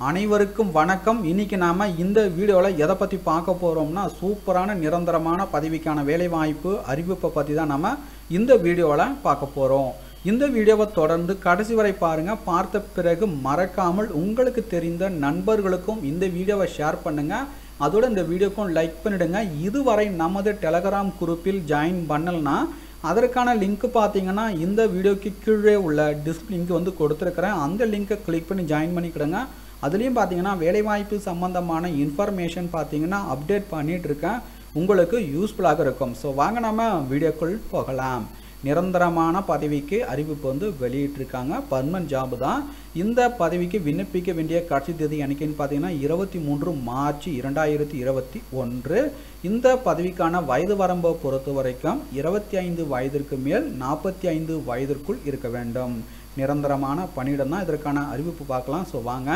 அனைவருக்கும் வணக்கம் இன்னைக்கு நாம இந்த வீடியோவில் எதை பற்றி பார்க்க போகிறோம்னா சூப்பரான நிரந்தரமான பதவிக்கான வேலைவாய்ப்பு அறிவிப்பை பற்றி தான் நம்ம இந்த வீடியோவில் பார்க்க போகிறோம் இந்த வீடியோவை தொடர்ந்து கடைசி வரை பாருங்க பார்த்த பிறகு மறக்காமல் உங்களுக்கு தெரிந்த நண்பர்களுக்கும் இந்த வீடியோவை ஷேர் பண்ணுங்க அதோட இந்த வீடியோக்கும் லைக் பண்ணிடுங்க இதுவரை நமது டெலகிராம் குரூப்பில் ஜாயின் பண்ணலனா அதற்கான லிங்க் பார்த்தீங்கன்னா இந்த வீடியோக்கு கீழே உள்ள டிஸ்க் லிங்க் வந்து கொடுத்துருக்குறேன் அந்த லிங்கை கிளிக் பண்ணி ஜாயின் பண்ணிக்கிடுங்க அதுலேயும் பார்த்தீங்கன்னா வேலைவாய்ப்பு சம்மந்தமான இன்ஃபர்மேஷன் பார்த்தீங்கன்னா அப்டேட் பண்ணிட்டு இருக்கேன் உங்களுக்கு யூஸ்ஃபுல்லாக இருக்கும் ஸோ வாங்க நம்ம வீடியோக்குள் போகலாம் நிரந்தரமான பதவிக்கு அறிவிப்பு வந்து வெளியிட்டிருக்காங்க பர்மனன்ட் ஜாப் தான் இந்த பதவிக்கு விண்ணப்பிக்க வேண்டிய கடைசி தேதி என்னைக்குன்னு பார்த்தீங்கன்னா இருபத்தி மூன்று மார்ச் இரண்டாயிரத்தி இருபத்தி ஒன்று இந்த பதவிக்கான வயது வரம்பை பொறுத்த வரைக்கும் இருபத்தி ஐந்து வயதிற்கு மேல் நாற்பத்தி ஐந்து வயதிற்குள் இருக்க வேண்டும் நிரந்தரமான பணியிடம் தான் இதற்கான அறிவிப்பு பார்க்கலாம் ஸோ வாங்க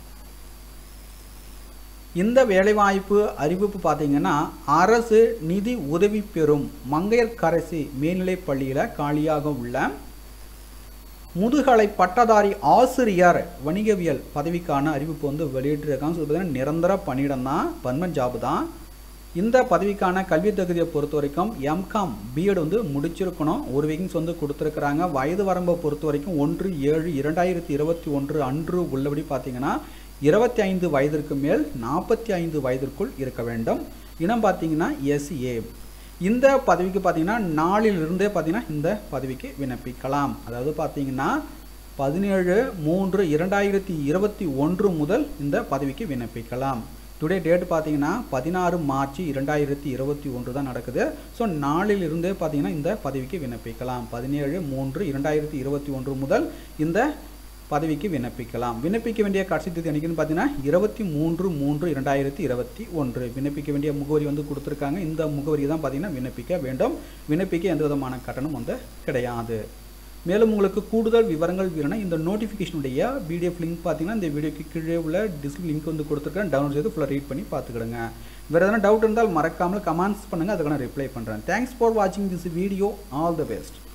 இந்த வேலைவாய்ப்பு அறிவிப்பு பார்த்தீங்கன்னா அரசு நிதி உதவி பெறும் மங்கையர்கரசி மேல்நிலைப் பள்ளியில் காலியாக உள்ள முதுகலை பட்டதாரி ஆசிரியர் வணிகவியல் பதவிக்கான அறிவிப்பு வந்து வெளியிட்டிருக்காங்க ஸோ பார்த்தீங்கன்னா நிரந்தர பணியிடம் தான் பர்மனன்ட் ஜாப் தான் இந்த பதவிக்கான கல்வி தகுதியை பொறுத்த வரைக்கும் எம்காம் பிஎட் வந்து முடிச்சிருக்கணும் ஒரு வேகன்ஸ் வந்து கொடுத்துருக்குறாங்க வயது வரம்பை பொறுத்த வரைக்கும் ஒன்று ஏழு இரண்டாயிரத்தி இருபத்தி ஒன்று அன்று உள்ளபடி பார்த்தீங்கன்னா இருபத்தி ஐந்து வயதிற்கு மேல் நாற்பத்தி ஐந்து வயதிற்குள் இருக்க வேண்டும் இனம் பார்த்தீங்கன்னா எஸ்ஏ இந்த பதவிக்கு பார்த்தீங்கன்னா நாளிலிருந்தே பார்த்தீங்கன்னா இந்த பதவிக்கு விண்ணப்பிக்கலாம் அதாவது பார்த்தீங்கன்னா பதினேழு மூன்று இரண்டாயிரத்தி இருபத்தி ஒன்று முதல் இந்த பதவிக்கு விண்ணப்பிக்கலாம் டுடே டேட் பார்த்தீங்கன்னா பதினாறு மார்ச் இரண்டாயிரத்தி இருபத்தி ஒன்று தான் நடக்குது ஸோ நாளில் இருந்தே பார்த்தீங்கன்னா இந்த பதவிக்கு விண்ணப்பிக்கலாம் பதினேழு மூன்று இரண்டாயிரத்தி இருபத்தி ஒன்று முதல் இந்த பதவிக்கு விண்ணப்பிக்கலாம் விண்ணப்பிக்க வேண்டிய கடைசி தேதி என்னைக்குன்னு பார்த்தீங்கன்னா இருபத்தி மூன்று மூன்று இரண்டாயிரத்தி இருபத்தி ஒன்று விண்ணப்பிக்க வேண்டிய முகவரி வந்து கொடுத்துருக்காங்க இந்த முகவரி தான் பார்த்தீங்கன்னா விண்ணப்பிக்க வேண்டும் விண்ணப்பிக்க எந்த விதமான கட்டணம் வந்து கிடையாது மேலும் உங்களுக்கு கூடுதல் விவரங்கள் வேணும்னா இந்த நோட்டிஃபிகேஷனுடைய பிடிஎஃப் லிங்க் பார்த்தீங்கன்னா இந்த வீடியோக்கு கீழே உள்ள டிஸ்க் லிங்க் வந்து கொடுத்துருக்கேன் டவுன்லோட் செய்து ஃபுல்லாக ரீட் பண்ணி பார்த்துக்கிடுங்க வேறு எதனா டவுட் இருந்தால் மறக்காமல் கமெண்ட்ஸ் பண்ணுங்கள் அதுக்கான ரிப்ளை பண்ணுறேன் தேங்க்ஸ் ஃபார் வாட்சிங் this video all the best